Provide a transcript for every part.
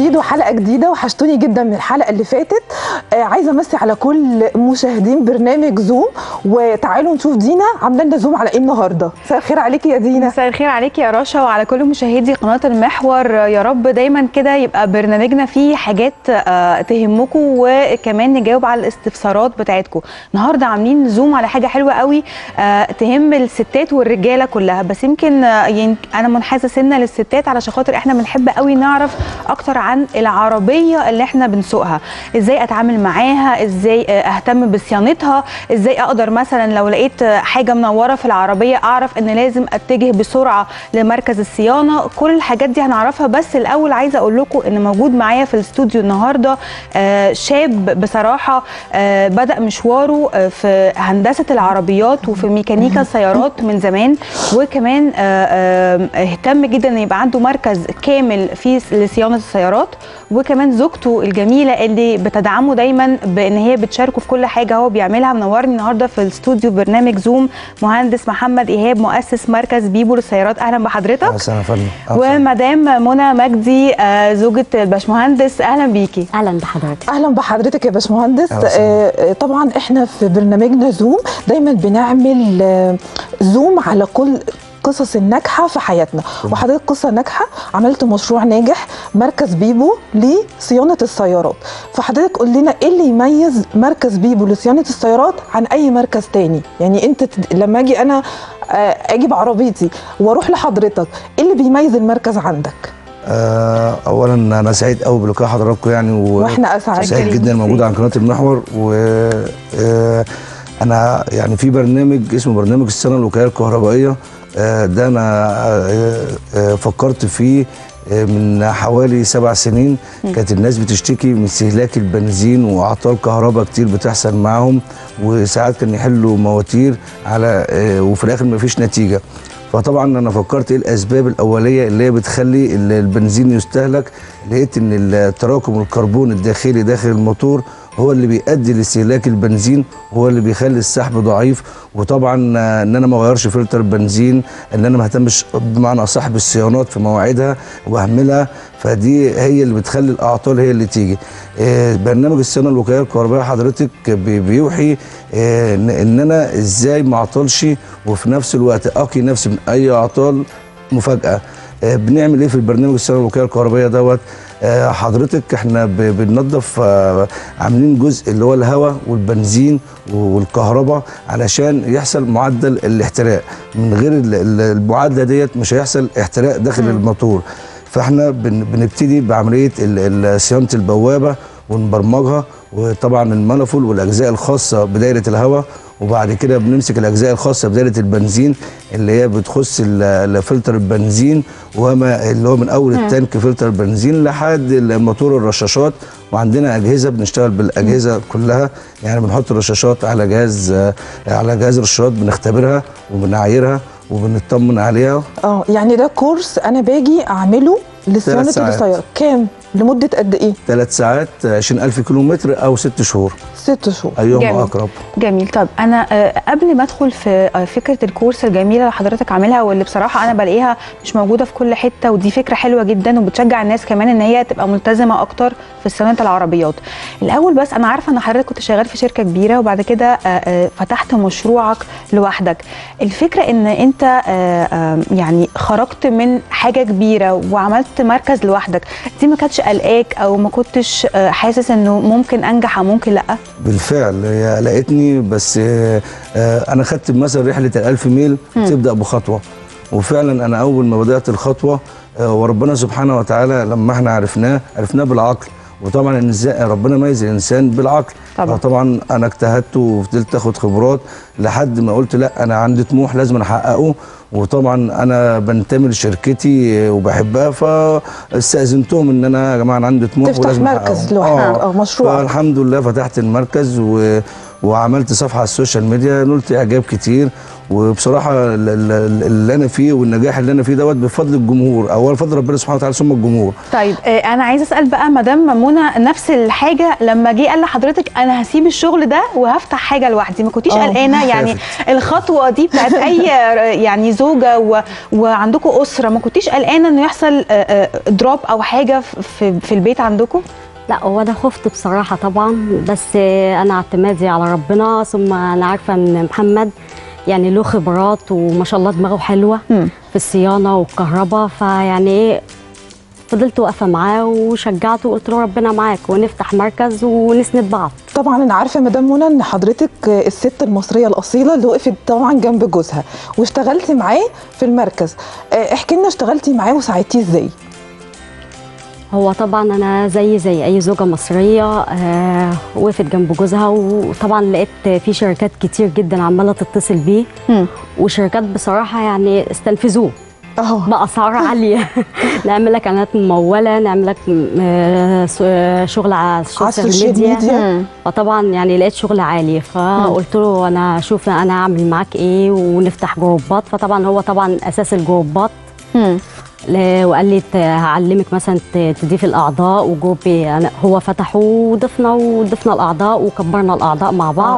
جديد وحلقه جديده وحشتوني جدا من الحلقه اللي فاتت آه عايزه امسي على كل مشاهدين برنامج زوم وتعالوا نشوف دينا عامله لنا زوم على ايه النهارده مساء الخير عليكي يا دينا مساء الخير عليكي يا رشا وعلى كل مشاهدي قناه المحور يا رب دايما كده يبقى برنامجنا فيه حاجات آه، تهمكم وكمان نجاوب على الاستفسارات بتاعتكم النهارده عاملين زوم على حاجه حلوه قوي آه، تهم الستات والرجاله كلها بس يمكن آه، ين- انا منحازه سنه للستات علشان خاطر احنا بنحب قوي نعرف اكتر عن العربيه اللي احنا بنسوقها ازاي اتعامل معاها ازاي آه، اهتم بصيانتها ازاي اقدر مثلا لو لقيت آه، حاجه منوره في العربيه اعرف ان لازم اتجه بسرعه لمركز الصيانه كل الحاجات دي هنعرفها بس الاول عايزه اقول لكم ان موجود معايا في الاستوديو النهارده آه، شاب بصراحه آه، بدا مشواره آه، في هندسه العربيات وفي ميكانيكا السيارات من زمان وكمان آه، آه، اهتم جدا ان يبقى عنده مركز كامل في لصيانه السيارات وكمان زوجته الجميله اللي بتدعمه دايما بان هي بتشاركه في كل حاجه هو بيعملها منورني النهارده في الاستوديو برنامج زوم مهندس محمد ايهاب مؤسس مركز بيبو للسيارات اهلا بحضرتك اهلا وسهلا يا فندم أهلا وسهلا. ومدام منى مجدي آه، زوجة الباشمهندس اهلا بيكي اهلا بحضرتك اهلا بحضرتك يا باشمهندس أهلا وسهلا. آه آه، طبعا احنا في برنامجنا زوم دايما بنعمل آه زوم على كل قصص الناجحه في حياتنا وحضرتك قصه ناجحه عملت مشروع ناجح مركز بيبو لصيانه السيارات فحضرتك قول لنا ايه اللي يميز مركز بيبو لصيانه السيارات عن اي مركز تاني يعني انت تد- لما اجي انا آه، اجيب عربيتي واروح لحضرتك ايه اللي بيميز المركز عندك آه اولا انا سعيد قوي بلقاء حضراتكم يعني و... واحنا اسعد سعيد شكراً. جدا موجود على قناه المحور و آه انا يعني في برنامج اسمه برنامج السنه الوكاله الكهربائيه آه ده انا آه آه فكرت فيه آه، من حوالي سبع سنين كانت الناس بتشتكي من استهلاك البنزين واعطال كهرباء كتير بتحصل معاهم وساعات كان يحلوا مواتير على آه، وفي الاخر ما فيش نتيجه فطبعا انا فكرت ايه الاسباب الاوليه اللي هي بتخلي ال- البنزين يستهلك لقيت ان التراكم الكربون الداخلي داخل الموتور هو اللي بيؤدي لاستهلاك البنزين هو اللي بيخلي السحب ضعيف وطبعا آه، ان انا ما اغيرش فلتر البنزين ان انا ما اهتمش بمعنى اصح بالصيانات في مواعيدها واهملها فدي هي اللي بتخلي الاعطال هي اللي تيجي آه، برنامج الصيانه الوقائيه الكهربائيه حضرتك بي- بيوحي آه، ان إن انا ازاي ما اعطلش وفي نفس الوقت اقي نفسي من اي اعطال مفاجاه آه، بنعمل ايه في البرنامج الصيانه الوقائيه الكهربائيه دوت آه، حضرتك احنا ب- بننظف آه، عاملين جزء اللي هو الهواء والبنزين والكهرباء علشان يحصل معدل الاحتراق من غير ال- ال- المعادله ديت مش هيحصل احتراق داخل الموتور فاحنا بن- بنبتدي بعمليه ال- ال- صيانه البوابه ونبرمجها وطبعا المانيفول والاجزاء الخاصه بدايره الهواء وبعد كده بنمسك الاجزاء الخاصه بدايره البنزين اللي هي بتخص ال- ال- فلتر البنزين وما اللي هو من اول التانك فلتر البنزين لحد الموتور الرشاشات وعندنا اجهزه بنشتغل بالاجهزه كلها يعني بنحط الرشاشات على جهاز آه، على جهاز رشاشات بنختبرها وبنعايرها وبنطمن عليها اه يعني ده كورس انا باجي اعمله لصيانه ساعات. السياره كام لمده قد ايه ثلاث ساعات 20000 كيلو متر او ست شهور ست شهور جميل. ايهما اقرب جميل طب انا آه، قبل ما ادخل في آه، فكره الكورس الجميله اللي حضرتك عاملها واللي بصراحه انا بلاقيها مش موجوده في كل حته ودي فكره حلوه جدا وبتشجع الناس كمان ان هي تبقى ملتزمه اكتر في صيانه العربيات الاول بس انا عارفه ان حضرتك كنت شغال في شركه كبيره وبعد كده آه، آه، فتحت مشروعك لوحدك الفكره ان انت آه، آه، يعني خرجت من حاجه كبيره وعملت مركز لوحدك دي ما كانتش قلقاك او ما كنتش آه، حاسس انه ممكن انجح او ممكن لا بالفعل هي لقيتني بس آه، آه، انا خدت مثلا رحله الألف ميل تبدا بخطوه وفعلا انا اول ما بدات الخطوه آه، وربنا سبحانه وتعالى لما احنا عرفناه عرفناه بالعقل وطبعا إن إزاي- ربنا ميز الانسان بالعقل طبعا. طبعا انا اجتهدت وفضلت اخد خبرات لحد ما قلت لا انا عندي طموح لازم أنا احققه وطبعا انا بنتمي لشركتي وبحبها فاستاذنتهم ان انا يا جماعه انا عندي طموح تفتح ولازم مركز أحققه. لوحدك، آه، مشروع. فالحمد لله فتحت المركز و... وعملت صفحه على السوشيال ميديا نلت اعجاب كتير وبصراحه ال- ال- اللي انا فيه والنجاح اللي انا فيه دوت بفضل الجمهور اولا بفضل ربنا سبحانه وتعالى ثم الجمهور طيب آه، انا عايزه اسال بقى مدام منى نفس الحاجه لما جه قال لحضرتك انا هسيب الشغل ده وهفتح حاجه لوحدي ما كنتيش آه، قلقانه يعني الخطوه دي بتاعت اي يعني زوجه و... وعندكم اسره ما كنتيش قلقانه انه يحصل دروب او حاجه في في البيت عندكم لا هو انا خفت بصراحه طبعا بس انا اعتمادي على ربنا ثم انا عارفه ان محمد يعني له خبرات وما شاء الله دماغه حلوه مم. في الصيانه والكهرباء فيعني ايه فضلت واقفه معاه وشجعته وقلت له ربنا معاك ونفتح مركز ونسند بعض طبعا انا عارفه يا مدام منى ان حضرتك الست المصريه الاصيله اللي وقفت طبعا جنب جوزها واشتغلتي معاه في المركز آه، احكي لنا اشتغلتي معاه وساعدتيه ازاي هو طبعا انا زي زي اي زوجه مصريه آه وقفت جنب جوزها وطبعا لقيت في شركات كتير جدا عماله تتصل بيه مم. وشركات بصراحه يعني استنفذوه اهو باسعار عاليه نعمل لك اعلانات مموله نعمل لك م- آه، س- آه، شغل على على السوشيال السوشيال ميديا ميديا مم. فطبعا يعني لقيت شغل عالي فقلت له انا شوف انا اعمل معاك ايه ونفتح جروبات فطبعا هو طبعا اساس الجروبات مم. ل- وقال لي ت- هعلمك مثلا ت- تضيفي الاعضاء وجروبي أنا هو فتحه وضفنا وضفنا الاعضاء وكبرنا الاعضاء مع بعض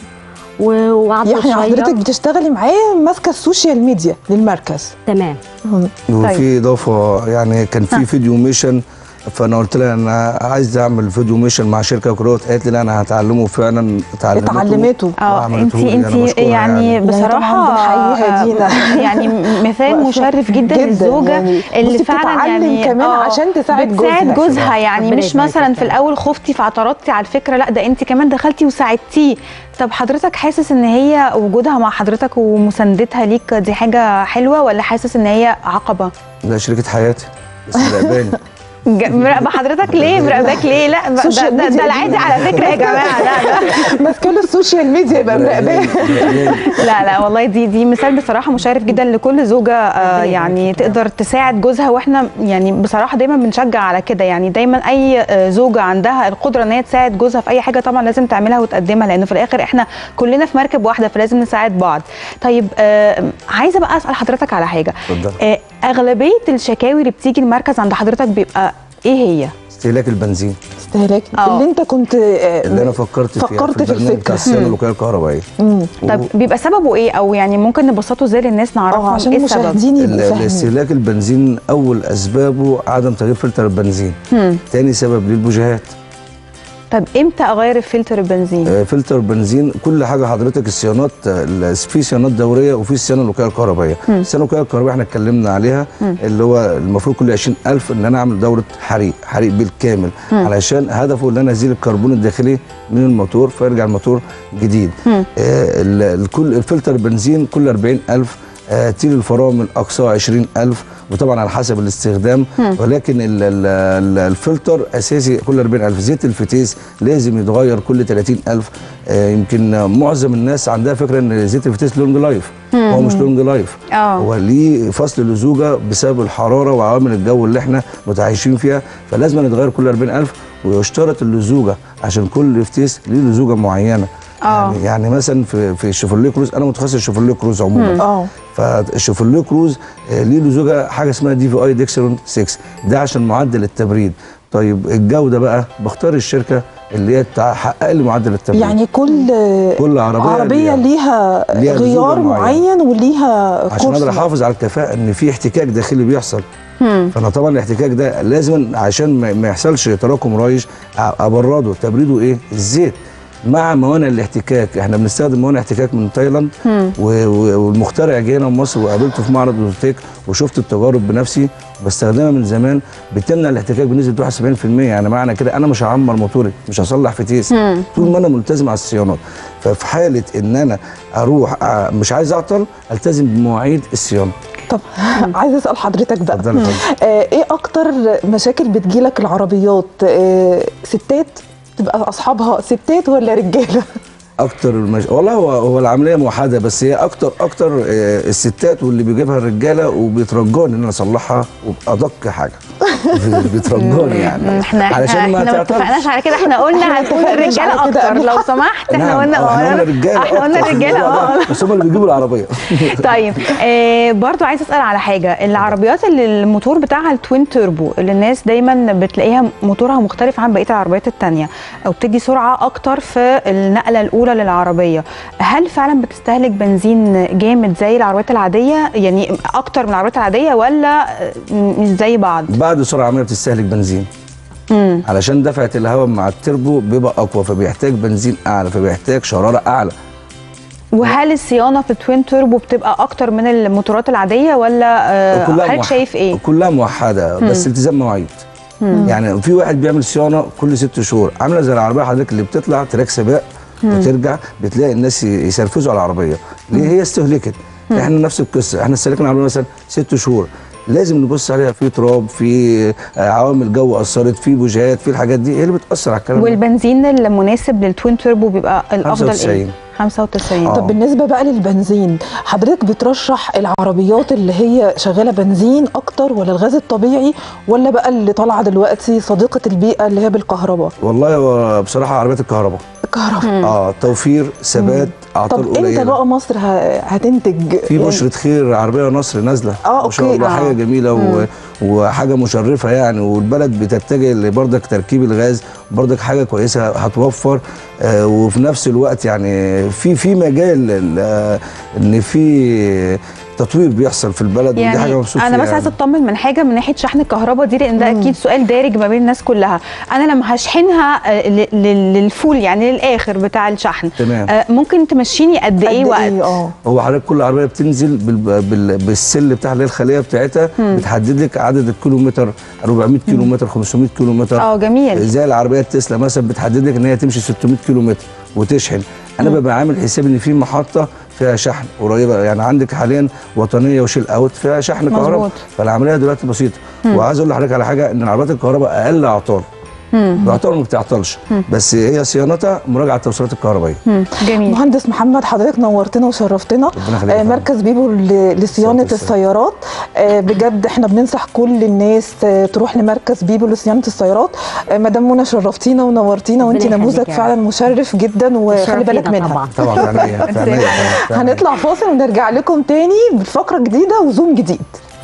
و- وقعدنا يعني شويه حضرتك بتشتغلي معاه ماسكه السوشيال ميديا للمركز تمام مم. وفي اضافه يعني كان في فيديو ميشن فانا قلت لها انا عايز اعمل فيديو ميشن مع شركه كروت قالت لي لا انا هتعلمه فعلا اتعلمته اتعلمته اه وعملته انت لي، أنا انت بشكرها يعني يعني بصراحه طبعاً بنحييها آه، دينا. يعني مثال مشرف جدا, جداً للزوجه يعني. اللي بصي فعلا بتتعلم يعني كمان آه، عشان تساعد بتساعد جوزها. جوزها يعني ربنا مش يبارك مثلا لك في يعني. الاول خفتي فاعترضتي على الفكره لا ده انت كمان دخلتي وساعدتيه طب حضرتك حاسس ان هي وجودها مع حضرتك ومساندتها ليك دي حاجه حلوه ولا حاسس ان هي عقبه ده شركه حياتي بس مراقباني ج- مراقبه حضرتك ليه مراقباك ليه لا ده, سوشيال ده, ميديا ده العادي على فكره يا جماعه لا ده ماسكه له السوشيال ميديا يبقى مراقباه لا لا والله دي دي مثال بصراحه مشرف جدا لكل زوجه آه يعني تقدر تساعد جوزها واحنا يعني بصراحه دايما بنشجع على كده يعني دايما اي آه، زوجه عندها القدره ان هي تساعد جوزها في اي حاجه طبعا لازم تعملها وتقدمها لان في الاخر احنا كلنا في مركب واحده فلازم نساعد بعض طيب آه عايزه بقى اسال حضرتك على حاجه اتفضل. آه اغلبيه الشكاوي اللي بتيجي المركز عند حضرتك بيبقى ايه هي استهلاك البنزين استهلاك آه. اللي انت كنت آه، اللي انا فكرت فيها فكرت في البرنامج بتاع الفكره الصيانه الوقايه الكهربائيه مم. طب بيبقى سببه ايه او يعني ممكن نبسطه ازاي للناس اه نعرفهم عشان ايه السبب المشاهدين يبقوا ال- فاهمين الاستهلاك البنزين اول اسبابه عدم تغيير فلتر البنزين هم. تاني سبب ليه البوجيهات طب امتى اغير فلتر البنزين آه، فلتر بنزين كل حاجه حضرتك الصيانات آه، ال- في صيانات دوريه وفي الصيانه الوقايه الكهربائيه الصيانه الوقايه الكهربائيه احنا اتكلمنا عليها اللي هو المفروض كل 20000 ان انا اعمل دوره حريق حريق بالكامل علشان هدفه ان انا ازيل الكربون الداخلي من الموتور فيرجع الموتور جديد آه، ال- الكل الفلتر بنزين كل 40000 آه، تيل الفرامل اقصاه 20000 وطبعا على حسب الاستخدام ولكن ال ال ال الفلتر اساسي كل 40000 زيت الفتيس لازم يتغير كل 30000 آه، يمكن معظم الناس عندها فكره ان زيت الفتيس لونج لايف هو مش لونج لايف آه. هو ليه فصل لزوجه بسبب الحراره وعوامل الجو اللي احنا متعايشين فيها فلازم يتغير كل 40000 ويشترط اللزوجه عشان كل فتيس ليه لزوجه معينه آه. يعني يعني مثلا في في الشيفروليه كروز انا متخصص شيفروليه كروز عموما اه فالشيفروليه كروز آه، ليه لزوجه حاجه اسمها دي في اي ديكسرون 6 ده عشان معدل التبريد طيب الجوده بقى بختار الشركه اللي هي تحقق لي معدل التبريد يعني كل كل عربية عربيه ليها- ليها ليها غيار لزوجة معينة. معين وليها عشان كورس اقدر احافظ على الكفاءه ان في احتكاك داخلي بيحصل فانا طبعا الاحتكاك ده لازم عشان ما- ما يحصلش تراكم رايش أ- ابرده تبريده ايه الزيت مع موانع الاحتكاك احنا بنستخدم موانع احتكاك من تايلاند و- و- والمخترع جه هنا مصر وقابلته في معرض اوتوتيك وشفت التجارب بنفسي بستخدمها من زمان بتمنع الاحتكاك بنسبه 71% يعني معنى كده انا مش هعمر موتوري مش هصلح فتيس طول ما انا ملتزم على الصيانات ففي حاله ان انا اروح أ- مش عايز اعطل التزم بمواعيد الصيانه طب عايزه اسال حضرتك بقى اتفضلي اتفضلي. آه ايه اكتر مشاكل بتجيلك العربيات آه ستات تبقى اصحابها ستات ولا رجاله اكتر المش... والله هو هو العمليه موحده بس هي اكتر اكتر آه، الستات واللي بيجيبها الرجاله وبيترجوني ان انا اصلحها وبادق حاجه بترجاني يعني احنا احنا, علشان احنا ما تعترضش. اتفقناش على كده احنا قلنا هنكون اتفقناش الرجاله على كده اكتر قبل. لو سمحت احنا نعم، قلنا آه، احنا قلنا اه الرجاله احنا قلنا أكتر في الرجاله الموضوع ده، اه بس هم اللي بيجيبوا العربيه طيب آه برضو عايز اسال على حاجه العربيات اللي الموتور بتاعها التوين توربو اللي الناس دايما بتلاقيها موتورها مختلف عن بقيه العربيات التانية او بتدي سرعه اكتر في النقله الاولى للعربيه هل فعلا بتستهلك بنزين جامد زي العربيات العاديه يعني اكتر من العربيات العاديه ولا آه، مش زي بعض بعد سرعه عمليه بتستهلك بنزين امم علشان دفعه الهواء مع التربو بيبقى اقوى فبيحتاج بنزين اعلى فبيحتاج شراره اعلى وهل الصيانه في التوين توربو بتبقى اكتر من الموتورات العاديه ولا آه، حضرتك موح- شايف ايه كلها موحده بس التزام مواعيد يعني في واحد بيعمل صيانه كل ست شهور عامله زي العربيه حضرتك اللي بتطلع تراك سباق وترجع بتلاقي الناس ي- يسرفزوا على العربيه ليه هي استهلكت احنا نفس القصه احنا استهلكنا العربيه مثلا ست شهور لازم نبص عليها في تراب في آه، عوامل جو اثرت في بوجهات في الحاجات دي هي اللي بتاثر على الكلام ده والبنزين المناسب للتوين توربو بيبقى الافضل 95. ايه 95 آه. طب بالنسبه بقى للبنزين حضرتك بترشح العربيات اللي هي شغاله بنزين اكتر ولا الغاز الطبيعي ولا بقى اللي طالعه دلوقتي صديقه البيئه اللي هي بالكهرباء والله هو بصراحه عربيات الكهرباء الكهرباء اه توفير ثبات اعطال طب امتى قليله بقى مصر ه- هتنتج في يعني بشرة خير عربية نصر نازلة آه، ما شاء أوكي. الله آه. حاجة جميلة و... وحاجة مشرفة يعني والبلد بتتجه لبرضك تركيب الغاز برضك حاجة كويسة هتوفر آه وفي نفس الوقت يعني في في مجال ال- آه، ان في تطوير بيحصل في البلد ودي حاجة يعني مبسوط انا فيها بس يعني. عايزه اطمن من حاجه من ناحيه شحن الكهرباء دي لان ده اكيد سؤال دارج ما بين الناس كلها انا لما هشحنها آه، ل- ل- للفول يعني للاخر بتاع الشحن تمام. آه، ممكن تمشيني قد ايه قد وقت ايه اه هو حضرتك كل عربيه بتنزل بال... بال... بالسل بتاع اللي هي الخليه بتاعتها بتحدد لك عدد الكيلومتر 400 كيلومتر 500 كيلومتر اه جميل زي العربيه التسلا مثلا بتحدد لك ان هي تمشي 600 كيلومتر وتشحن انا ببقى عامل حساب ان في محطه فيها شحن قريبه يعني عندك حاليا وطنيه وشيل اوت فيها شحن مظبوط. كهرباء فالعمليه دلوقتي بسيطه وعايز اقول لحضرتك على حاجه ان العربيات الكهرباء اقل اعطال بتعطل ما بتعطلش بس هي صيانتها مراجعه التوصيلات الكهربائيه مم، جميل مهندس محمد حضرتك نورتنا وشرفتنا ربنا يخليك يا آه، فندم. مركز بيبو ل- لصيانه السلام. السيارات آه، بجد احنا بننصح كل الناس آه، تروح لمركز بيبو لصيانه السيارات آه، مدام منى شرفتينا ونورتينا وانت ربنا نموذج يخليك يا فعلا مشرف جدا وخلي الشرف بالك لينا منها طبعا طبعا في عينيا في عينيا في عينيا. هنطلع فاصل ونرجع لكم تاني بفقره جديده وزوم جديد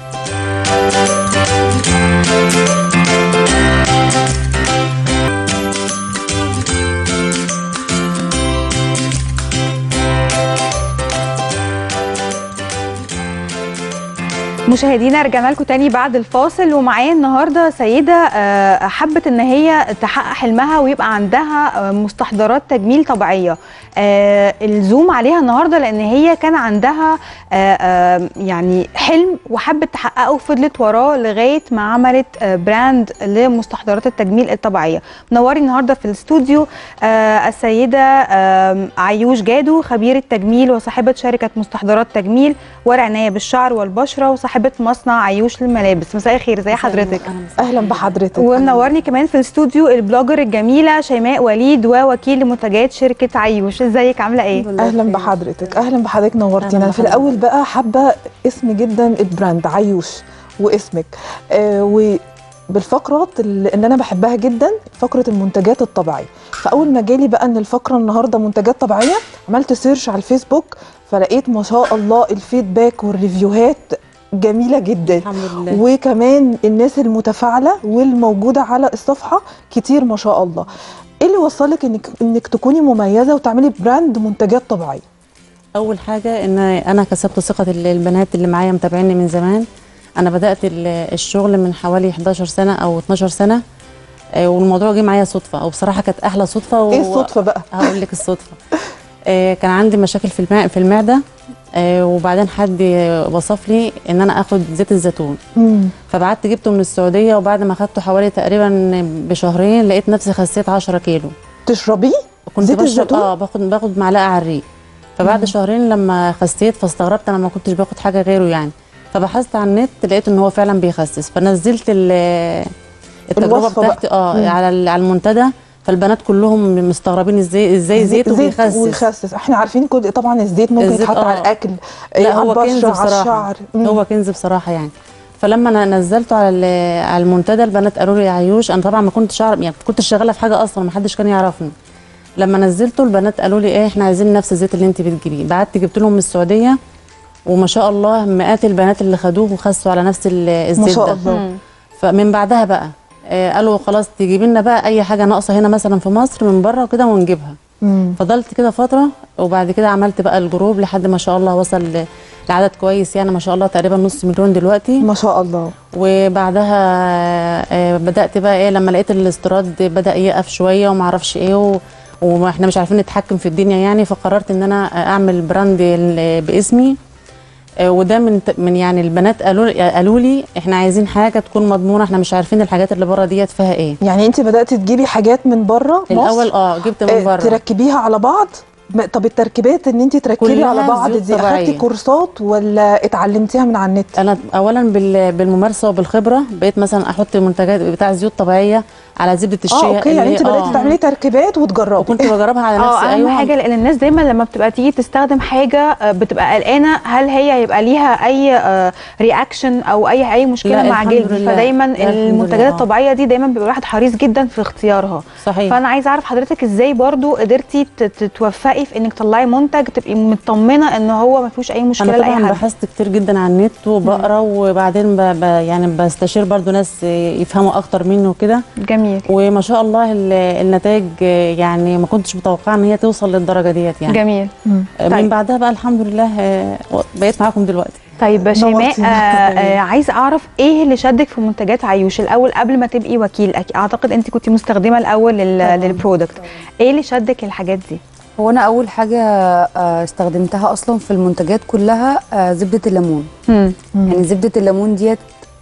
مشاهدينا رجعنا لكم تاني بعد الفاصل ومعايا النهارده سيده آه، حبت ان هي تحقق حلمها ويبقى عندها آه، مستحضرات تجميل طبيعيه آه، الزوم عليها النهارده لان هي كان عندها آه، آه، يعني حلم وحبت تحققه وفضلت وراه لغايه ما عملت آه، براند لمستحضرات التجميل الطبيعيه منوري النهارده في الاستوديو آه، السيده آه، عيوش جادو خبيره تجميل وصاحبه شركه مستحضرات تجميل ورعنايه بالشعر والبشره وصاحبه مصنع عيوش للملابس مساء الخير ازي حضرتك اهلا بحضرتك ومنورني كمان في الاستوديو البلوجر الجميله شيماء وليد ووكيل لمنتجات شركه عيوش ازيك عامله ايه اهلا بحضرتك اهلا بحضرتك نورتينا أهلاً في بحضرتك. الاول بقى حابه اسم جدا البراند عيوش واسمك آه وبالفقرات اللي ان انا بحبها جدا فقره المنتجات الطبيعيه فاول ما جالي بقى ان الفقره النهارده منتجات طبيعيه عملت سيرش على الفيسبوك فلقيت ما شاء الله الفيدباك والريفيوهات جميله جدا الحمد لله وكمان الناس المتفاعله والموجوده على الصفحه كتير ما شاء الله ايه اللي وصلك انك انك تكوني مميزه وتعملي براند منتجات طبيعيه اول حاجه ان انا كسبت ثقه ال- البنات اللي معايا متابعيني من زمان انا بدات ال- الشغل من حوالي 11 سنه او 12 سنه آه، والموضوع جه معايا صدفه او بصراحه كانت احلى صدفه و... ايه الصدفه بقى هقول لك الصدفه آه، كان عندي مشاكل في الماء في المعده آه، وبعدين حد وصف لي ان انا اخد زيت الزيتون مم. فبعت جبته من السعوديه وبعد ما اخدته حوالي تقريبا بشهرين لقيت نفسي خسيت 10 كيلو تشربيه كنت زيت بشرب الزيتون؟ اه باخد باخد معلقه على الريق فبعد شهرين لما خسيت فاستغربت انا ما كنتش باخد حاجه غيره يعني فبحثت على النت لقيت ان هو فعلا بيخسس فنزلت ال- التجربه الوصفة بقى. بتاعتي اه مم. على ال- على المنتدى فالبنات كلهم مستغربين ازاي ازاي زيته بيخسس ويخسس احنا عارفين كل طبعا الزيت ممكن الزيت يتحط على آه. الاكل لا على هو كنز البشرة، على بصراحه الشعر مم. هو كنز بصراحه يعني فلما انا نزلته على ال- على المنتدى البنات قالوا لي يا عيوش انا طبعا ما كنتش اعرف يعني كنت شغاله في حاجه اصلا ما حدش كان يعرفني لما نزلته البنات قالوا لي ايه احنا عايزين نفس الزيت اللي انت بتجيبيه بعت جبت لهم من السعوديه وما شاء الله مئات البنات اللي خدوه وخسوا على نفس ال- الزيت ما شاء ده الله فمن بعدها بقى آه، قالوا خلاص تجيبي لنا بقى اي حاجه ناقصه هنا مثلا في مصر من بره وكده ونجيبها مم. فضلت كده فتره وبعد كده عملت بقى الجروب لحد ما شاء الله وصل ل- لعدد كويس يعني ما شاء الله تقريبا نص مليون دلوقتي ما شاء الله وبعدها آه، بدات بقى ايه لما لقيت الاستيراد بدا يقف شويه وما اعرفش ايه و... واحنا مش عارفين نتحكم في الدنيا يعني فقررت ان انا اعمل براند ال- باسمي آه، وده من من يعني البنات قالوا قالوا لي احنا عايزين حاجه تكون مضمونه احنا مش عارفين الحاجات اللي بره ديت فيها ايه يعني انت بداتي تجيبي حاجات من بره الاول اه جبت من آه، بره تركبيها على بعض ما- طب التركيبات ان انت تركبي كلها على بعض زيوت دي اخدتي طبيعية. كورسات ولا اتعلمتيها من على النت انا اولا بال- بالممارسه وبالخبره بقيت مثلا احط منتجات بتاع زيوت طبيعيه على زبده الشيا اه اوكي اللي يعني هي- انت بداتي آه. تعملي تركيبات وتجربي وكنت بجربها على نفسي اه اهم ايوه حاجه لان الناس دايما لما بتبقى تيجي تستخدم حاجه آه، بتبقى قلقانه هل هي هيبقى ليها اي رياكشن او اي اي مشكله لا، مع الحمد جلدي لله. فدايما لا، الحمد المنتجات لله. الطبيعيه دي دايما بيبقى الواحد حريص جدا في اختيارها صحيح فانا عايزه اعرف حضرتك ازاي برضو قدرتي ت- تتوفقي في انك تطلعي منتج تبقي مطمنه ان هو ما فيهوش اي مشكله انا لاي طبعا حد بحثت كتير جدا على النت وبقرا وبعدين ب... ب... يعني بستشير برضو ناس يفهموا اكتر مني وكده جميل وما شاء الله ال- النتائج يعني ما كنتش متوقعه ان هي توصل للدرجه ديت يعني جميل من طيب. بعدها بقى الحمد لله آه، بقيت معاكم دلوقتي طيب شيماء آه نورتينا. آه عايزه اعرف ايه اللي شدك في منتجات عيوش الاول قبل ما تبقي وكيل أك- اعتقد انت كنت مستخدمه الاول لل- للبرودكت ايه اللي شدك الحاجات دي هو انا اول حاجه آه، استخدمتها اصلا في المنتجات كلها آه، زبده الليمون مم. يعني زبده الليمون ديت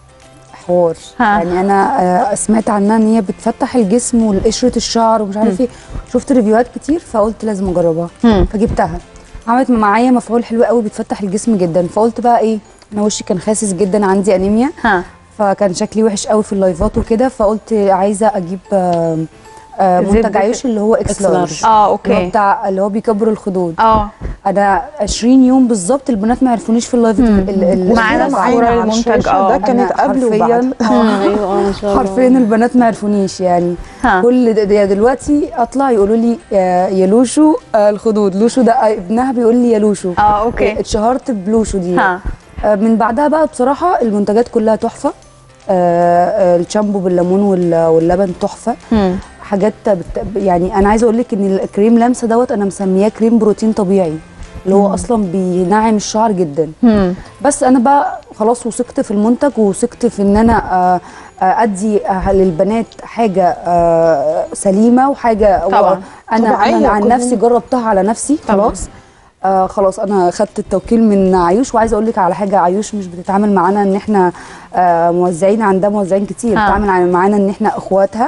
حوار ها. يعني انا آه، سمعت عنها ان هي بتفتح الجسم وقشره الشعر ومش عارف ايه شفت ريفيوهات كتير فقلت لازم اجربها مم. فجبتها عملت معايا مفعول حلو قوي بتفتح الجسم جدا فقلت بقى ايه انا وشي كان خاسس جدا عندي انيميا ها فكان شكلي وحش قوي في اللايفات وكده فقلت عايزه اجيب آه، آه، منتج زبدة عيوش اللي هو اكس إكس لارج لارج. اه اللي هو اوكي بتاع اللي هو بيكبر الخدود اه انا 20 يوم بالظبط البنات ما عرفونيش في اللايف ال- ال- ال- معانا الصورة صورة على المنتج، الشاشة، آه. ده كانت أنا قبل وبعد حرفياً- ايوه اه ما شاء الله حرفيا البنات ما عرفونيش يعني ها. كل ده- ده دلوقتي اطلع يقولوا لي يا يا لوشو آه، الخدود لوشو ده آه، ابنها بيقول لي يا لوشو اه اوكي اتشهرت بلوشو دي ها آه، من بعدها بقى بصراحه المنتجات كلها تحفه آه، آه، الشامبو بالليمون وال- واللبن تحفه مم. حاجات بت... يعني انا عايزه اقول لك ان الكريم لمسه دوت انا مسمياه كريم بروتين طبيعي اللي هو اصلا بينعم الشعر جدا مم. بس انا بقى خلاص وثقت في المنتج وثقت في ان انا آه، آه، ادي آه، للبنات حاجه آه، سليمه وحاجه طبعاً. انا طبيعية انا عن كلنا. نفسي جربتها على نفسي طبعاً. خلاص آه خلاص انا خدت التوكيل من عيوش وعايزه اقول لك على حاجه عيوش مش بتتعامل معانا ان احنا آه موزعين عندها موزعين كتير آه. بتتعامل عن- معانا ان احنا اخواتها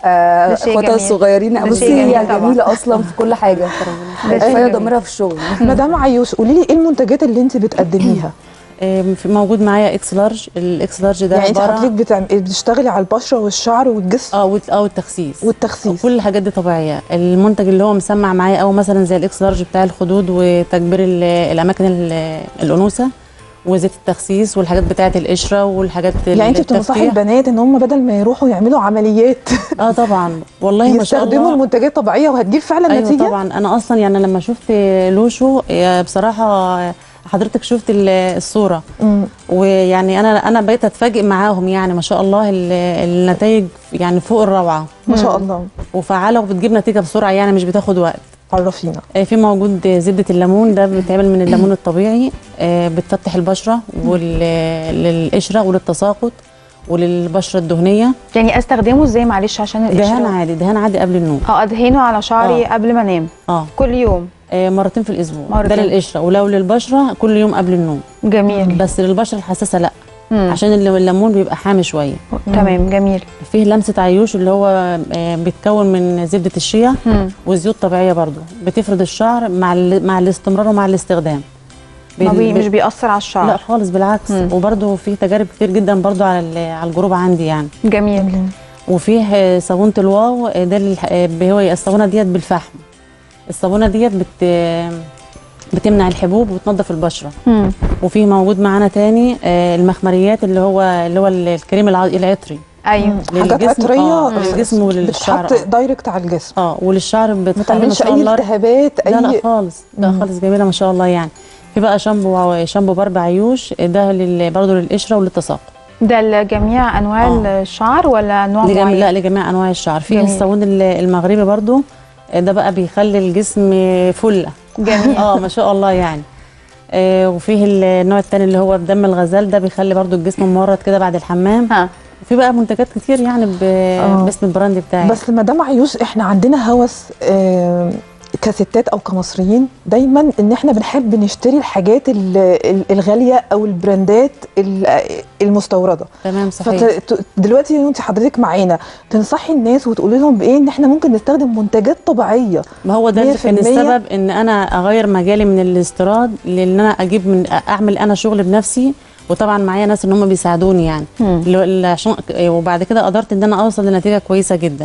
آه ده شيء اخواتها جميل. الصغيرين ده بصي شيء جميل هي طبعاً. جميله اصلا في كل حاجه شيء فهي جميل. ضميرها في الشغل مدام عيوش قولي لي ايه المنتجات اللي انت بتقدميها آه، في- موجود معايا اكس لارج الاكس لارج ده يعني انت عبارة- حضرتك بتعم... بتشتغلي على البشره والشعر والجسم اه والت- اه والتخسيس والتخسيس كل الحاجات دي طبيعيه المنتج اللي هو مسمع معايا او مثلا زي الاكس لارج بتاع الخدود وتكبير ال- الاماكن ال- الانوثه وزيت التخسيس والحاجات بتاعه القشره والحاجات يعني انت بتنصحي التفتيح. البنات ان هم بدل ما يروحوا يعملوا عمليات اه طبعا والله ما شاء يستخدموا الله المنتجات طبيعيه وهتجيب فعلا ايوه نتيجه طبعا انا اصلا يعني لما شفت لوشو آه، بصراحه حضرتك شفت ال- الصوره مم. ويعني انا انا بقيت اتفاجئ معاهم يعني ما شاء الله ال- النتائج يعني فوق الروعه ما شاء الله وفعاله وبتجيب نتيجه بسرعه يعني مش بتاخد وقت عرفينا آه، في موجود زبده الليمون ده بيتعمل من الليمون الطبيعي آه، بتفتح البشره وللقشره وللتساقط وللبشره الدهنيه يعني استخدمه ازاي معلش عشان دهان القشره عادي دهان عادي قبل النوم اه ادهنه على شعري آه. قبل ما انام اه كل يوم آه، مرتين في الاسبوع مرتين. ده للقشره ولو للبشره كل يوم قبل النوم جميل بس للبشره الحساسه لا مم. عشان اللي- الليمون بيبقى حامي شويه تمام جميل فيه لمسه عيوش اللي هو آه، بيتكون من زبده الشيا مم. وزيوت طبيعيه برضو بتفرد الشعر مع ال- مع الاستمرار ومع الاستخدام ما بي بال- مش بيأثر على لا الشعر خالص بالعكس مم. وبرضو في تجارب كتير جدا برضو على ال- على الجروب عندي يعني جميل وفيه آه، صابونه الواو آه، ده اللي- آه، هو الصابونه ديت بالفحم الصابونه ديت بت بتمنع الحبوب وبتنظف البشره مم. وفي موجود معانا تاني آه، المخمريات اللي هو اللي هو الكريم الع- العطري ايوه حاجات للجسم- عطريه آه، للجسم وللشعر بتحط آه. دايركت على الجسم اه وللشعر ما بتخلي ما تعملش شاء اي الله التهابات لا لا اي خالص لا خالص جميله ما شاء الله يعني في بقى شامبو شامبو برب عيوش ده لل... برضه للقشره وللتساقط ده لجميع انواع آه. الشعر ولا نوع لجميع معين لا لجميع انواع الشعر في جميل. الصابون ال- المغربي برضه ده بقى بيخلي الجسم فله جميل اه ما شاء الله يعني آه وفيه النوع الثاني اللي هو بدم الغزال ده بيخلي برضو الجسم مورد كده بعد الحمام ها وفي بقى منتجات كتير يعني ب... باسم البراند بتاعي بس مدام عيوش احنا عندنا هوس آه، كستات او كمصريين دايما ان احنا بنحب نشتري الحاجات ال- ال- الغاليه او البراندات ال- المستورده تمام صحيح فدلوقتي انت حضرتك معانا تنصحي الناس وتقولي لهم بايه ان احنا ممكن نستخدم منتجات طبيعيه ما هو ده اللي كان 100% السبب ان انا اغير مجالي من الاستيراد لان انا اجيب من اعمل انا شغل بنفسي وطبعا معايا ناس ان هم بيساعدوني يعني مم. اللي- اللي عشان وبعد كده قدرت ان انا اوصل لنتيجه كويسه جدا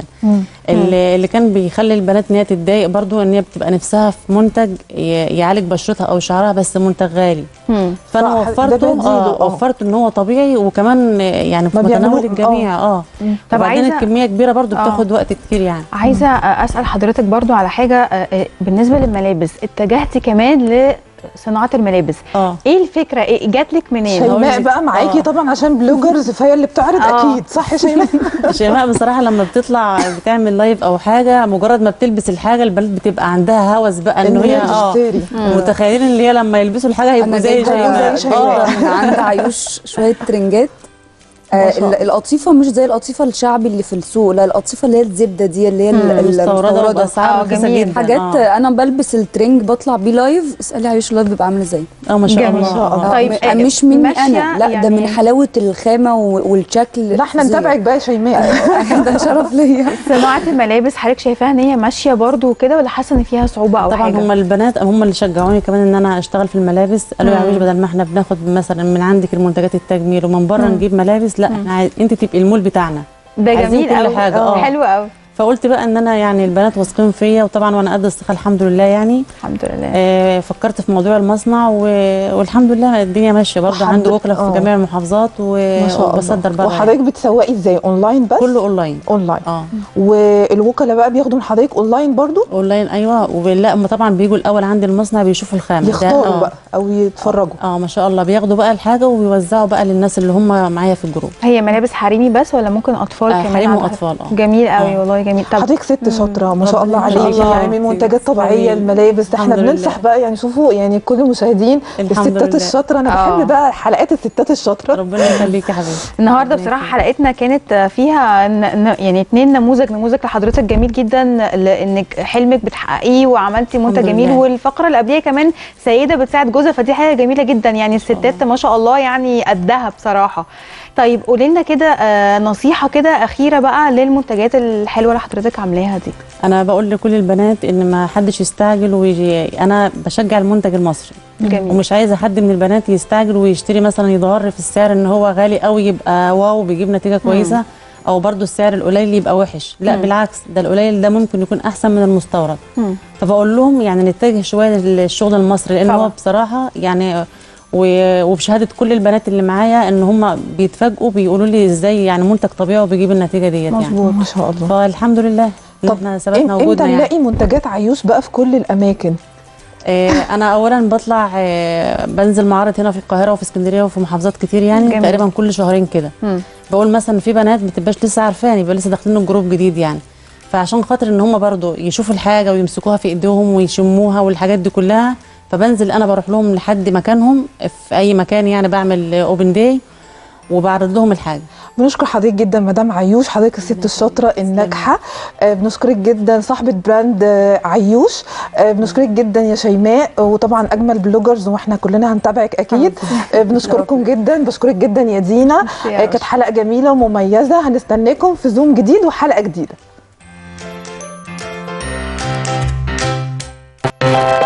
اللي, اللي كان بيخلي البنات ان هي تتضايق برضو ان هي بتبقى نفسها في منتج ي- يعالج بشرتها او شعرها بس منتج غالي مم. فانا صح، ده وفرته بديله، آه آه. وفرته ان هو طبيعي وكمان يعني في ما متناول بيعملوه- الجميع اه طب وبعدين عايزة- الكميه كبيره برضو آه. بتاخد وقت كتير يعني عايزه اسال حضرتك برضو على حاجه آه، آه، بالنسبه للملابس اتجهتي كمان لصناعه الملابس اه ايه الفكره ايه جات لك منين هقول شيماء لك- بقى معاكي آه. طبعا عشان بلوجرز فهي اللي بتعرض آه. اكيد صح يا شيماء شيماء بصراحه لما بتطلع بتعمل لايف او حاجه مجرد ما بتلبس الحاجه البنات بتبقى عندها هوس بقى ان إن هي هي اه تشتري. متخيلين ان هي لما يلبسوا الحاجه هيبقوا انا زي جايبه شيماء زي جايبة شيماء. من عند عيوش شويه ترنجات ما آه شاء ال- القطيفه مش زي القطيفه الشعبي اللي في السوق لا القطيفه اللي هي الزبده دي اللي هي ال- ال- مستورده المستورده وباسعار آه، رخيصه جميل. جدا حاجات اه, آه. انا بلبس الترنج بطلع بيه لايف اسالي عيوش اللايف بيبقى عامل ازاي آه ما شاء جميل. الله ما شاء الله. آه. طيب، م- آه، مش مني ماشية انا لا ده يعني- من حلاوه الخامه و- والشكل لا احنا فظيع. نتابعك بقى يا شيماء ده شرف ليا صناعه الملابس حضرتك شايفاها ان هي ماشيه برضو وكده ولا حاسه ان فيها صعوبه او طبعا حاجه هم البنات هم اللي شجعوني كمان ان انا اشتغل في الملابس قالوا يا مم. عميش بدل ما احنا بناخد مثلا من عندك المنتجات التجميل ومن بره نجيب ملابس لا احنا عايز انت تبقي المول بتاعنا ده عايزين جميل كل قوي حاجة، آه. حلو قوي فقلت بقى ان انا يعني البنات واثقين فيا وطبعا وانا قد الثقه الحمد لله يعني الحمد لله آه، فكرت في موضوع المصنع و... والحمد لله الدنيا ماشيه برضه الحمد عندي لله. وكلاء آه. في جميع المحافظات و... ما شاء وبصدر الله بره وحضرتك بتسوقي ازاي اونلاين بس كله اونلاين اونلاين اه والوكلاء بقى بياخدوا من حضرتك اونلاين برضو اونلاين ايوه ولا هم طبعا بيجوا الاول عند المصنع بيشوفوا الخامه ده- يختاروا آه. بقى او يتفرجوا اه ما شاء الله بياخدوا بقى الحاجه وبيوزعوا بقى للناس اللي هم معايا في الجروب هي ملابس حريمي بس ولا ممكن اطفال آه، كمان حريم عندها؟ واطفال اه جميل قوي آه. والله جميل طب حضرتك ست شاطره ما شاء ربنا الله يخليكي عليكي يا يعني من حبيبتي. منتجات طبيعيه تسلمي. الملابس احنا الحمد بننصح لله. بقى يعني شوفوا يعني كل المشاهدين الحمد الستات لله. الشاطره انا آه. بحب بقى حلقات الستات الشاطره ربنا يخليكي يا حبيبتي النهارده ربنا بصراحه يخليك. حلقتنا كانت فيها ن- ن- يعني اتنين نموذج نموذج لحضرتك جميل جدا لانك حلمك بتحققيه وعملتي منتج الحمد جميل لله. والفقره اللي قبليها كمان سيده بتساعد جوزها فدي حاجه جميله جدا يعني الستات ما شاء الله يعني قدها بصراحه طيب قولي لنا كده آه، نصيحه كده اخيره بقى للمنتجات الحلوه اللي حضرتك عاملاها دي انا بقول لكل البنات ان ما حدش يستعجل ويجي انا بشجع المنتج المصري جميل ومش عايزه حد من البنات يستعجل ويشتري مثلا يتغر في السعر ان هو غالي قوي يبقى واو بيجيب نتيجه كويسه او برضو السعر القليل يبقى وحش لا مم. بالعكس ده القليل ده ممكن يكون احسن من المستورد مم. فبقول لهم يعني نتجه شويه للشغل المصري لان طبعا. هو بصراحه يعني و- وبشهاده كل البنات اللي معايا ان هم بيتفاجئوا بيقولوا لي ازاي يعني منتج طبيعي وبيجيب النتيجه ديت يعني مظبوط ما شاء الله فالحمد لله ان طب احنا إم- ثبتنا امتى وجودنا يعني. نلاقي منتجات عيوش بقى في كل الاماكن آه، انا اولا بطلع آه، بنزل معارض هنا في القاهره وفي اسكندريه وفي محافظات كتير يعني جميل. تقريبا كل شهرين كده مم. بقول مثلا في بنات ما بتبقاش لسه عارفاني بيبقى لسه داخلين الجروب جديد يعني فعشان خاطر ان هم برضو يشوفوا الحاجه ويمسكوها في ايديهم ويشموها والحاجات دي كلها فبنزل انا بروح لهم لحد مكانهم في اي مكان يعني بعمل اوبن داي وبعرض لهم الحاجه بنشكر حضرتك جدا مدام عيوش حضرتك الست الشاطره الناجحه آه، بنشكرك جدا صاحبه براند آه، عيوش آه، بنشكرك جدا يا شيماء وطبعا اجمل بلوجرز واحنا كلنا هنتابعك اكيد آه، بنشكركم جدا بشكرك جدا يا دينا ميرسي يا آه، كانت رشا. حلقه جميله ومميزه هنستناكم في زوم جديد وحلقه جديده